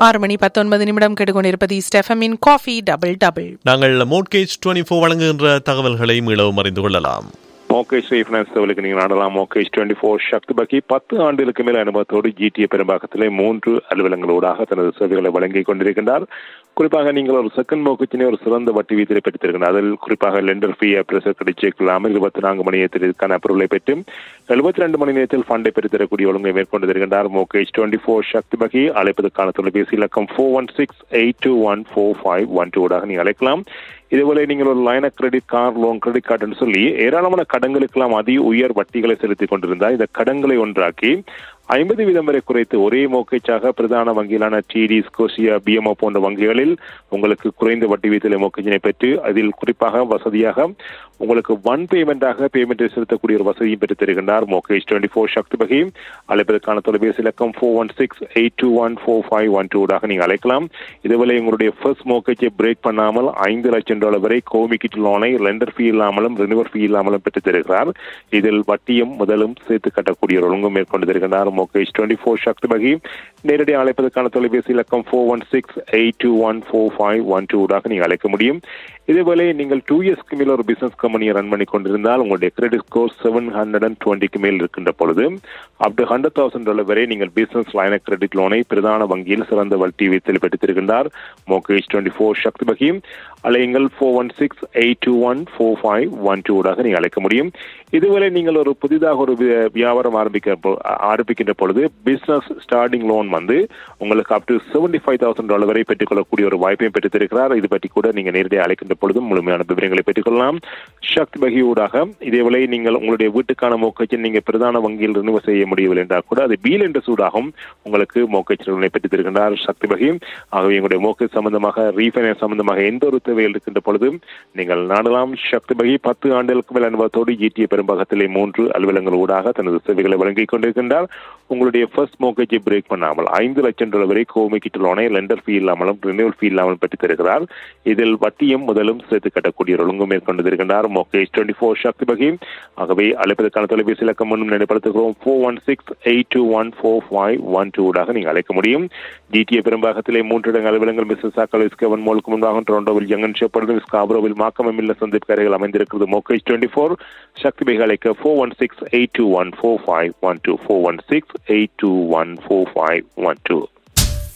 ஆறு மணி பத்தொன்பது நிமிடம் கெடுகொண்டிருப்பது ஸ்டெஃபமின் காஃபி டபுள் டபுள் நாங்கள் மோட்கேஜ் டுவெண்ட்டி ஃபோர் வழங்குகின்ற தகவல்களை மீளவும் அறிந்து கொள்ளலாம் மோகேஷ் ரீஃபைனான்ஸ் தகவலுக்கு நீங்கள் நாடலாம் மோகேஷ் டுவெண்ட்டி ஃபோர் சக்தி பக்கி பத்து ஆண்டுகளுக்கு மேல் அனுபவத்தோடு ஜிடிஏ பெரும்பாக்கத்திலே மூன்று அலுவலங்களூடாக தனது சேவைகளை வழங்கிக் கொண்டிருக்கின்றார் குறிப்பாக நீங்கள் ஒரு செகண்ட் மோகச்சினை ஒரு சிறந்த வட்டி வீதத்தை பெற்றிருக்கின்றார் அதில் குறிப்பாக லெண்டர் ஃபீ அப்ரேசர் கிடைச்சிக்கலாமல் இருபத்தி நான்கு மணி நேரத்திற்கான அப்ரூவலை பெற்று எழுபத்தி ரெண்டு மணி நேரத்தில் ஃபண்டை பெற்றுத்தரக்கூடிய ஒழுங்கை மேற்கொண்டு வருகின்றார் மோகேஷ் டுவெண்ட்டி ஃபோர் சக்தி பகி அழைப்பதற்கான தொலைபேசி இலக்கம் four one six eight two one four five one two ஊடாக நீங்கள் அழைக்கலாம் இதுபோல நீங்கள் ஒரு line credit car loan credit கார்டுன்னு சொல்லி ஏராளமான கடன்களுக்கெல்லாம் அதி உயர் வட்டிகளை செலுத்திக் கொண்டிருந்தால் இந்த கடன்களை ஒன்றாக்கி ஐம்பது வீதம் வரை குறைத்து ஒரே மோக்கேச்சாக பிரதான வங்கிகளான டிடி ஸ்கோசியா பிஎம்ஓ போன்ற வங்கிகளில் உங்களுக்கு குறைந்த வட்டி வீதத்திலே மோக்கேஜினை பெற்று அதில் குறிப்பாக வசதியாக உங்களுக்கு ஒன் பேமெண்டாக பேமெண்ட்டை செலுத்தக்கூடிய ஒரு வசதியும் பெற்று தருகின்றார் மோகேஷ் டுவெண்ட்டி ஃபோர் சக்தி பகி அழைப்பதற்கான தொலைபேசி இலக்கம் four one six eight two one four five one டூடாக நீங்கள் அழைக்கலாம் இதுவரை உங்களுடைய ஃபர்ஸ்ட் மோக்கேஜை பிரேக் பண்ணாமல் ஐந்து லட்சம் டாலர் வரை கோமிக்கிட் லோனை லெண்டர் ஃபீ இல்லாமலும் ரினிவர் ஃபீ இல்லாமலும் பெற்று தருகிறார் இதில் வட்டியும் முதலும் சேர்த்து கட்டக்கூடிய ஒரு ஒழுங்கும் மேற்கொண்டு தருகின்றார் மோகேஷ் டுவெண்ட்டி ஃபோர் சக்தி பகி நேரடி அழைப்பதற்கான தொலைபேசி இலக்கம் four one six eight two one four five one டூடாக நீங்கள் அழைக்க முடியும் இதேபோல நீங்கள் டூ இயர்ஸ்க்கு மேல் ஒரு பிசினஸ் கம்பெனியை ரன் பண்ணி கொண்டிருந்தால் உங்களுடைய credit score seven hundred and டுவெண்ட்டிக்கு மேல் இருக்கின்ற பொழுது up to hundred thousand dollar வரை நீங்கள் பிசினஸ் லைன கிரெடிட் லோனை பிரதான வங்கியில் சிறந்த வட்டி வீதத்தில் பெற்றிருக்கின்றார் மோகேஷ் டுவெண்ட்டி ஃபோர் சக்தி பகி அலையுங்கள் four one six eight two one four five one டூடாக நீங்கள் அழைக்க முடியும் இதுவரை நீங்கள் ஒரு புதிதாக ஒரு வியாபாரம் ஆரம்பிக்க ஆரம்பிக்கின்ற பொழுது பிசினஸ் ஸ்டார்டிங் லோன் வந்து உங்களுக்கு up to seventy five thousand dollar வரை பெற்றுக்கொள்ளக்கூடிய ஒரு வாய்ப்பையும் பெற்றுத்திருக்கிறார் இது பற்றி கூட நீங்கள் நேரடியாக அழைக்கின்ற பொழுதும் முழுமையான விவரங்களை பெற்றுக்கொள்ளலாம் சக்தி பகியூடாக இதேவேளை நீங்கள் உங்களுடைய வீட்டுக்கான மோக்கச்சை நீங்கள் பிரதான வங்கியில் ரினிவ செய்ய முடியவில்லை என்றால் கூட அது பீல் என்ற சூடாகவும் உங்களுக்கு மோக்கச்சை பெற்று தருகின்றார் சக்தி பகி ஆகவே உங்களுடைய மோக்கச் சம்பந்தமாக ரீஃபைனான்ஸ் சம்பந்தமாக எந்த ஒரு தேவையில் இருக்கின்ற பொழுது நீங்கள் நாடலாம் சக்தி பகி பத்து ஆண்டுகளுக்கு மேல் அனுபவத்தோடு ஈட்டிய பெரும்பாகத்திலே மூன்று அலுவலங்கள் ஊடாக தனது சேவைகளை வழங்கிக் கொண்டிருக்கின்றார் உங்களுடைய ஃபர்ஸ்ட் மோக்கேஜை பிரேக் பண்ணாமல் ஐந்து லட்சம் டாலர் வரை கோமிக்கிட்டு லோனை லெண்டர் ஃபீ இல்லாமலும் ரினியூவல் ஃபீ இல்லாமலும் பெற்று தருகிறார் இதில் வட்டியும் முதலும் சேர்த்து கட்டக்கூடிய ஒரு ஒழுங்கு மேற்கொண்டு இருக்கின்றார் மோகேஷ் டுவெண்ட்டி ஃபோர் சக்தி பகி ஆகவே அழைப்பதற்கான தொலைபேசி இலக்கம் முன்னும் நினைப்படுத்துகிறோம் four one six eight two one four five one டூடாக நீங்கள் அழைக்க முடியும் ஜிடிஏ பெரும்பாகத்திலே மூன்று இடங்கள் அலுவலங்கள் மிஸ்ஸஸ் சாக்கல் விஸ்கவன் மோலுக்கு முன்பாக டொரண்டோவில் ஜங்கன் ஷெப்பர்டு ஸ்காப்ரோவில் மாக்கம் மில்ல சந்திப்பு கரைகள் அமைந்திருக்கிறது மோகேஷ் டுவெண்ட்டி ஃபோர் சக்தி பகி அழைக்க four one six eight two one four five one two four one six eight two one four five one two